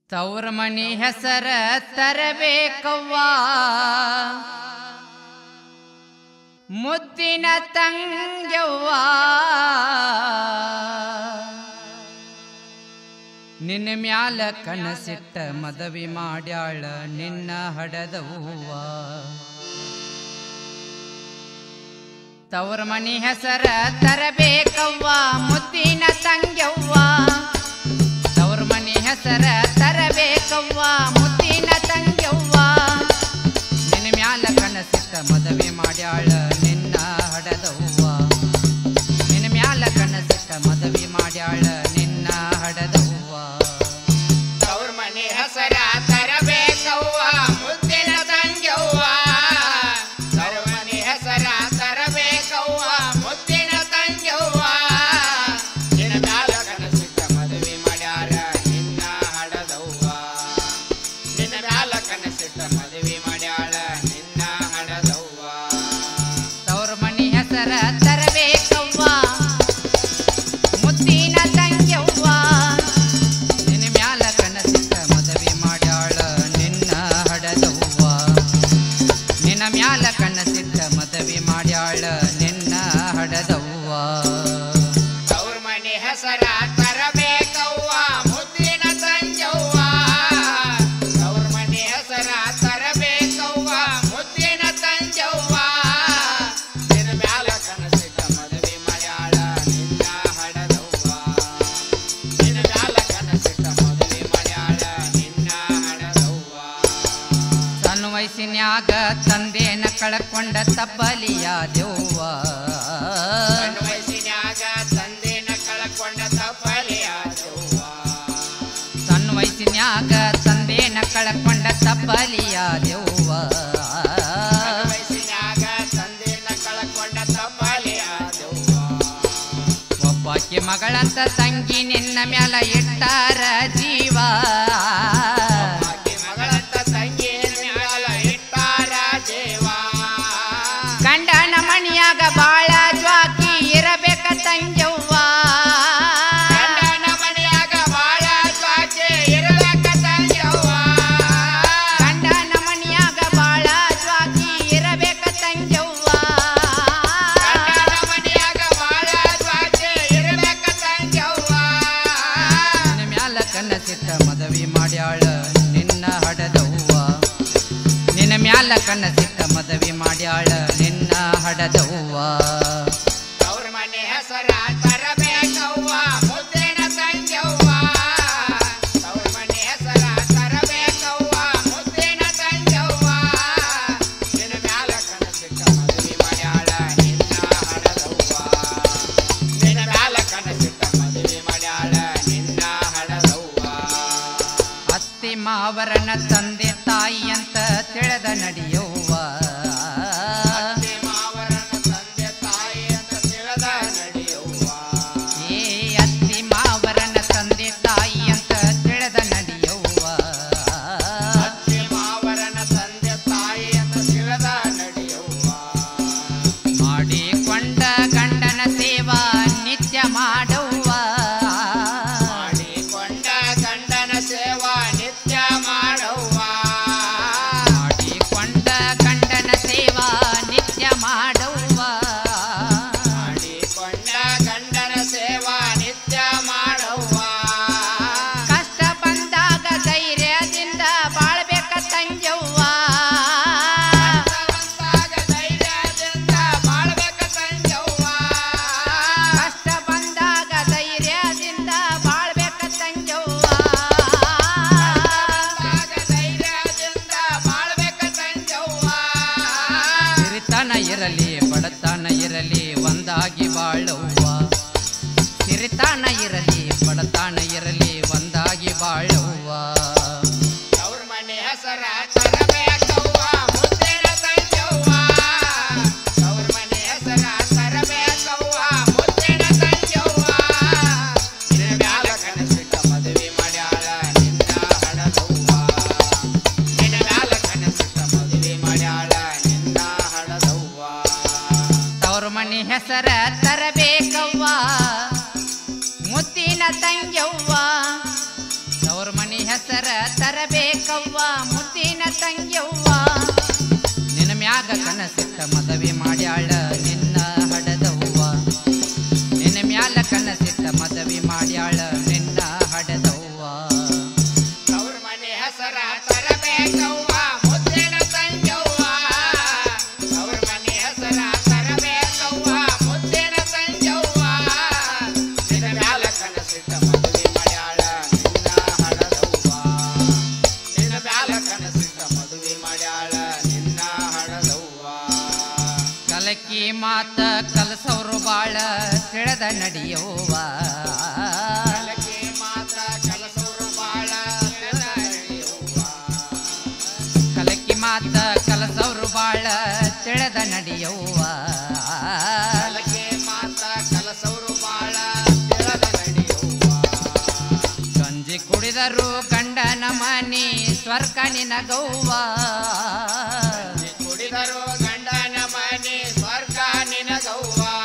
ತವ್ರ ಮನಿ ಹೆಸರ ತರಬೇಕವ್ವ ಮುದ್ದಿನ ತಂಗ್ಯವ್ವ ನಿನ್ನ ಮ್ಯಾಲ ಕನಸಿಟ್ಟ ಮದವಿ ಮಾಡ್ಯಾಳ ನಿನ್ನ ಹಡದವ್ವ ತವ್ರ ಮನಿ ಹೆಸರ ತರಬೇಕವ್ವ ಮುದ್ದಿನ ತಂಗ್ಯವ್ವ ತವ್ರ ಮನಿ ಹೆಸರ ತರಬೇಕವ್ವ ಮುದ್ದಿನ ತಂಗ್ಯವ್ವ ನಿನ್ನ ಮ್ಯಾಲ ಕನಸಿಟ್ಟ ಮದವಿ ಮಾಡ್ಯಾಳ ನಿನ್ನ ಹಡದವ್ವ ನಿನ್ನ ಮ್ಯಾಲ ಕನಸಿಟ್ಟ ಮದವಿ ಮಾಡ್ಯಾಳ ನಿನ್ನ ಹಡದವ್ವ ತವ್ರ ಮನೆ ಹೆಸರ ತರಬೇಕವ್ವ ಮುದ್ದಿನ ತಂಗ್ಯವ್ವ ತವ್ರ ಮನೆ ಹೆಸರ ತರಬೇಕವ್ವ ಮುದ್ದಿನ ತಂಗ್ಯವ್ವ ನಿನ್ನ ಮ್ಯಾಲ ಕನಸಿಟ್ಟ ಮದುವೆ ಮಾಡ್ಯಾರ ನಿನ್ನ ಹಡದವ್ವ ನಿನ್ನ ಮ್ಯಾಲ ಕನಸಿಟ್ಟ ಮದುವೆ ಮಾಡ್ಯಾಳ ನಿನ್ನ ಹಡದವ್ವ ತವ್ರ ಮನಿ ಹೆಸರ ತರಬೇಕವ್ವ ಮುದ್ದಿನ ತಂಗ್ಯವ್ವ ನಿನ್ನ ಮ್ಯಾಲ ಕನಸಿಟ್ಟ ಮದವಿ ಮಾಡ್ಯಾಳ ನಿನ್ನ ಹಡದವ್ವ ನಿನ್ನ ಮ್ಯಾಲ ಕನಸಿಟ್ಟ ಮದವಿ ಮಾಡ್ಯಾಳ ನಿನ್ನ ಹಡದವ್ವ ತವ್ರ ಮನೆ ಹೆಸರ ತರಬೇಕವ್ವ ಮುದ್ದಿನ ತಂಜವ್ವ ತವ್ರ ಮನೆ ಹೆಸರ ತರಬೇಕವ್ವ ಮುದ್ದಿನ ತಂಜವ್ವ ನಿನ್ನ ಮ್ಯಾಲ ಕನಸಿಟ್ಟ ಮದುವೆ ಮಾಡ್ಯಾಳ ನಿನ್ನ ಹಡದವ್ವ ನಿನ್ನ ಮ್ಯಾಲ ಕನಸಿಟ್ಟ ಮದುವೆ ಮಾಡ್ಯಾಳ ನಿನ್ನ ಹಡದವ್ವ ಸಣ್ಣ ವಯಸ್ಸಿನ್ಯಾಗ ತಂದೆನ ಕಳ್ಕೊಂಡ ತಬ್ಬಲಿಯ ದೆವ್ವ ಸಣ್ಣ ವಯಸ್ಸಿನ್ಯಾಗ ತಂದೆನ ಕಳ್ಕೊಂಡ ತಪ್ಪಲಿಯಾದವ್ವ ಸಣ್ಣ ವಯಸ್ಸಿನ್ಯಾಗ ತಂದೆನ ಕಳ್ಕೊಂಡ ತಬ್ಬಲಿಯ ದೆವ್ವ ವಯಸ್ಸಿನ್ಯಾಗ ತಂದೆನ ಕಳ್ಕೊಂಡ ತಪ್ಪಲಿಯಾದವ್ವ ಒಬ್ಬಾಕಿ ಮಗಳಂತ ತಂಗಿ ನಿನ್ನ ಮ್ಯಾಲ ಇಟ್ಟಾರ ಜೀವ ಆಕೆ ಮಗಳಂತ ತಂಗಿಯ ಮ್ಯಾಲ ಇಟ್ಟಾರ ದೇವ ಗಂಡನ ಮಣಿಯಾಗ ಬಾಳ ಜ್ವಾಕಿ ಇರಬೇಕ ತಂಗ್ಯವ್ವ ಗಂಡನ ಮನೆಯಾಗ ಬಾಳ ಜ್ವಾಕೆ ಇರಬೇಕ ತಂಗ್ಯವ್ವ ಗಂಡನ ಮಣಿಯಾಗ ಬಾಳ ಜ್ವಾಕಿ ಇರಬೇಕ ತಂಗ್ಯವ್ವ ಗಂಡನ ಮನೆಯಾಗ ಬಾಳ ಜ್ವಾಕೆ ಇರಬೇಕ ತಂಗ್ಯವ್ವ ನಿನ್ನ ಮ್ಯಾಲ ಕನಸಿಟ್ಟ ಮದವಿ ಮಾಡ್ಯಾಳ ನಿನ್ನ ಹಡದವ್ವ ನಿನ್ನ ಮ್ಯಾಲ ಕನಸಿಟ್ಟ ಮದವಿ ಮಾಡ್ಯಾಳ ನಿನ್ನ ಹಡದವ್ವ ಅವ್ರ ಮನೆ ಹೆಸರ ತರಬೇಕವ್ವ ಮುದ್ದಿನ ತಂಗ್ಯವ್ವ ಅವ್ರ ಮನೆ ಹೆಸರ ತರಬೇಕವ್ವ ಮುದ್ದಿನ ತಂಗ್ಯವ್ವ ನಿನ್ನ ಮ್ಯಾಲ ಕನಸಿಟ್ಟ ಮದುವೆ ಮಾಡ್ಯಾಳ ನಿನ್ನ ಹಡದವ್ವ ನಿನ್ನ ಮ್ಯಾಲ ಕನಸಿಟ್ಟ ಮದುವೆ ಮಾಡ್ಯಾಳ ನಿನ್ನ ಹಡದವ್ವ ಅತ್ತಿ ಮಾವರನ ತಂದೆ ತಾಯಿ ಅಂತ ತಿಳಿದ ನಡೆಯವ್ವ ಅತ್ತೆ ಮಾವರನ ತಂದೆ ತಾಯಿ ಅಂತ ತಿಳಿದ ನಡೆಯವ್ವ ಏ ಅತ್ತಿ ಮಾವರನ ತಂದೆ ತಾಯಿ ಅಂತ ತಿಳಿದ ನಡೆಯವ್ವ ಅತ್ತೆ ಮಾವರನ ತಂದೆ ತಾಯಿ ಅಂತ ತಿಳಿದ ನಡೆಯವ್ವ ಮಾಡಿಕೊಂಡ ಗಂಡನ ಸೇವಾ ನಿತ್ಯ ಮಾಡವ್ವ ಮಾಡಿಕೊಂಡ ಗಂಡನ ಸೇವಾ ನಿತ್ಯ ಮಾಡವ್ವ ಮಾಡಿಕೊಂಡ ಗಂಡನ ಸೇವಾ ನಿತ್ಯ ಮಾಡವ್ವ ಮಾಡಿಕೊಂಡ ಗಂಡನ ಸೇವಾ ನಿತ್ಯ ಮಾಡವ್ವ ಕಷ್ಟ ಬಂದಾಗ ಧೈರ್ಯದಿಂದ ಬಾಳ್ಬೇಕ ತಂಜವ್ವ ಬಂದಾಗ ಧೈರ್ಯದಿಂದ ಬಾಳ್ಬೇಕ ತಂಜವ್ವ ಕಷ್ಟ ಬಂದಾಗ ಧೈರ್ಯದಿಂದ ಬಾಳ್ಬೇಕ ತಂಜವ್ವ ಬಂದಾಗ ಧೈರ್ಯದಿಂದ ಬಾಳ್ಬೇಕ ತಂಜವ್ವ ಸಿರಿತನ ಇರಲಿ ಬಡತನ ಇರಲಿ ಒಂದಾಗಿ ಬಾಳವ್ವ ಸಿರಿತನ ಇರಲಿ ಬಡತನ ಇರಲಿ ಒಂದಾಗಿ ಬಾಳವ್ವ ಅವ್ರ ಮನೆ ಹೆಸರ ತರಬೇಕವ್ವ ಮುದ್ದಿನ ತಂಜವ್ವ ಅವ್ರ ಮನೆ ಹೆಸರ ತರಬೇಕವ್ವ ಮುದ್ದಿನ ತಂಜವ್ವ ನಿನ್ನ ಮ್ಯಾಲ ಕನಸಿಟ್ಟ ಮದುವೆ ಮಾಡ್ಯಾಳ ನಿನ್ನ ಹಡದವ್ವ ನಿನ್ನ ಮ್ಯಾಲ ಕನಸಿಟ್ಟ ಮದುವೆ ಮಾಡ್ಯಾಳ ನಿನ್ನ ಹಡದವ್ವ ತವ್ರ ಮನಿ ಹೆಸರ ತರಬೇಕವ್ವ ಮುದ್ದಿನ ತಂಗ್ಯವ್ವ ತವ್ರ ಮನಿ ಹೆಸರ ತರಬೇಕವ್ವ ಮುದ್ದಿನ ತಂಗ್ಯವ್ವ ನಿನ್ನ ಮ್ಯಾಗ ಕನಸಿಟ್ಟ ಮದವಿ ಮಾಡ್ಯಾಳ ನಿನ್ನ ಹಡದವ್ವ ನಿನ್ನ ಮ್ಯಾಲ ಕನಸಿಟ್ಟ ಮದವಿ ಮಾಡ್ಯಾಳ ನಿನ್ನ ಹಡದವ್ವ ಅವ್ರ ಮನೆ ಹೆಸರ ತರಬೇಕವ್ವ ಮುದ್ದಿನ ತಂಜವ್ವ ಅವ್ರ ಮನೆ ಹೆಸರ ತರಬೇಕವ್ವ ಮುದ್ದಿನ ತಂಜವ್ವ ನಿನ್ನ ಮ್ಯಾಲ ಕನಸಿಟ್ಟ ಮದುವೆ ಮಾಡ್ಯಾಳ ನಿನ್ನ ಹಡದವ್ವ ನಿನ್ನ ಮ್ಯಾಲ ಕನಸಿಟ್ಟ ಮದುವೆ ಮಾಡ್ಯಾಳ ನಿನ್ನ ಹಡದವ್ವ ಕಲಕಿ ಮಾತ ಕಲಸವ್ರು ಬಾಳ ತಿಳಿದ ನಡೆಯವ್ವ ಕಲಕೆ ಮಾತ ಕಲಸವರು ಬಾಳ ನಡೆಯುವ ಕಲಕಿ ಮಾತ ಕಲಸವ್ರು ಬಾಳ ತಿಳಿದ ನಡೆಯವ್ವ ಕಲಕೆ ಮಾತ ಕಲಸವರು ಬಾಳ ತೆಳದ ನಡೆಯುವ ಗಂಜಿ ಕುಡಿದರು ಗಂಡನ ಮನಿ ಸ್ವರ್ಗ ನಿನಗವ್ವ ಕುಡಿದರು ಗಂಡನ ಮನೆ ಸ್ವರ್ಗ ನಿನಗವ್ವ